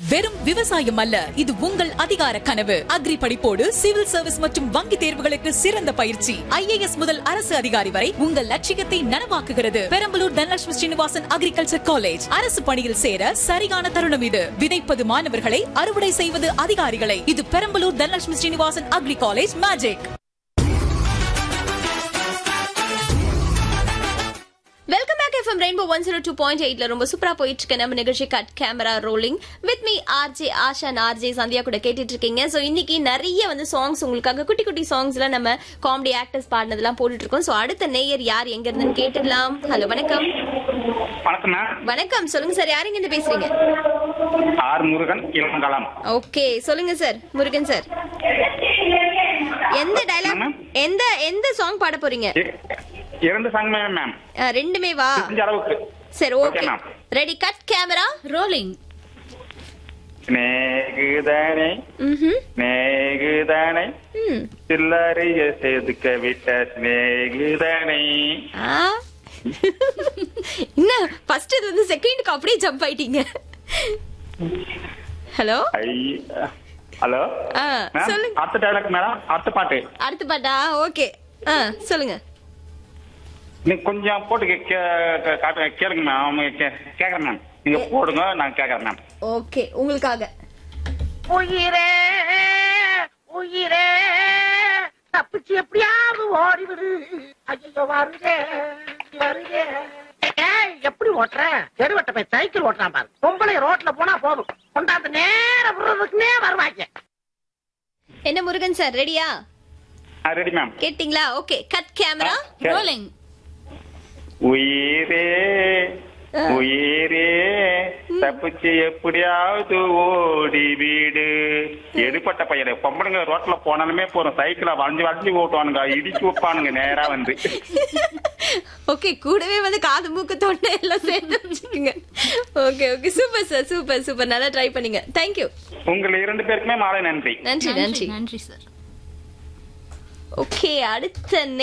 வெறும் விவசாயம் அல்ல இது உங்கள் அதிகார கனவு அக்ரி படிப்போடு சிவில் சர்வீஸ் மற்றும் வங்கி தேர்வுகளுக்கு சிறந்த பயிற்சி ஐஏஎஸ் முதல் அரசு அதிகாரி வரை உங்கள் லட்சியத்தை நனவாக்குகிறது பெரம்பலூர் தனலட்சுமி ஸ்ரீனிவாசன் அக்ரிகல்ச்சர் காலேஜ் அரசு பணியில் சேர சரியான தருணம் இது விதைப்பது மாணவர்களை அறுவடை செய்வது அதிகாரிகளை இது Perambalur Dhanalakshmi Srinivasan agri college magic welcome back FM rainbow one zero two point எயிட்ல ரொம்ப சூப்பரா போயிட்டு இருக்க நம்ம நிகழ்ச்சி cut camera rolling with me RJ Asha and RJ Sandhya கூட கேட்டுட்டு இருக்கீங்க சோ இன்னைக்கு நிறைய வந்து சாங்ஸ் உங்களுக்காக குட்டி குட்டி சாங்ஸ்ல நம்ம காமெடி ஆக்டர்ஸ் பாடினதெல்லாம் போட்டுட்டு இருக்கோம் சோ அடுத்த நேயர் யார் எங்க இருந்துன்னு கேட்டுடலாம் ஹலோ வணக்கம் வணக்கம் மேம் வணக்கம் சொல்லுங்க சார் யார் இங்க இருந்து பேசுறீங்க ஆர் முருகன் இளங்கலம் ஓகே சொல்லுங்க சார் முருகன் சார் எந்த டைலாக் என்ன? எந்த எந்த சாங் பாட போறீங்க இ- இரண்டு சாங் மேம் அஹ், ரெண்டுமே வா தெரிஞ்ச அளவுக்கு சரி Okay, okay ma'am. Ready cut camera rolling நேகுதனை ம் நேகுதனை ம் சில்லறைய செதுக்க விட்ட சிநேகிதனை ஆ என்ன ஃபர்ஸ்ட் இது வந்து செகண்ட்க்கு அப்படியே ஜம்ப் ஆயிட்டீங்க ஹலோ ஐ ஹலோ ஆ மேம் சொல்லுங்க அடுத்த டைலாக் மேடம் அடுத்த பாட்டு அடுத்த பாட்டா ஓகே ஆ சொல்லுங்க நீ கொஞ்சம் போட்டு கே- கே- கே- காட்டு- கேளுங்க மேம் அவங்க கே- கேக்குறேன் மேம் நீங்க போடுங்க நான் கேக்குறேன் மேம் ஓகே உங்களுக்காக உயிரே உயிரே தப்பிச்சு எப்படியாவது ஓடிவிடு ஐயோ வருதே வருதே ஏய், எப்படி ஓட்டுற தெருவட்ட போய் சைக்கிள் ஓட்டுறான் பாரு பொம்பளை ரோட்ல போனா போதும் கொண்டாந்து நேரம் விடுறதுக்குன்னே வருவாங்க என்ன முருகன் சார் ரெடியா ரெடி மேம் கேட்டிங்களா ஓகே கட் கேமரா சரி. ரோலிங் உயிரே ஆ. உயிரே தப்பிச்சு எப்படியாவது ஓடி வீடு எடுப்பட்ட பையன் பொம்பளைங்க ரோட்ல போனாலுமே போறோம் சைக்கிள வளைஞ்சு வளைஞ்சு ஓட்டுவானுங்க இடிச்சு வைப்பானுங்க நேரா வந்து ஓகே கூடவே வந்து காது மூக்கு தொண்டை எல்லாம் சேர்த்து வச்சுக்கோங்க okay okay super sir super super நல்லா ட்ரை பண்ணீங்க தேங்க்யூ உங்கள் இரண்டு பேருக்குமே மாலை நன்றி நன்றி நன்றி நன்றி சார் ஓகே அடுத்த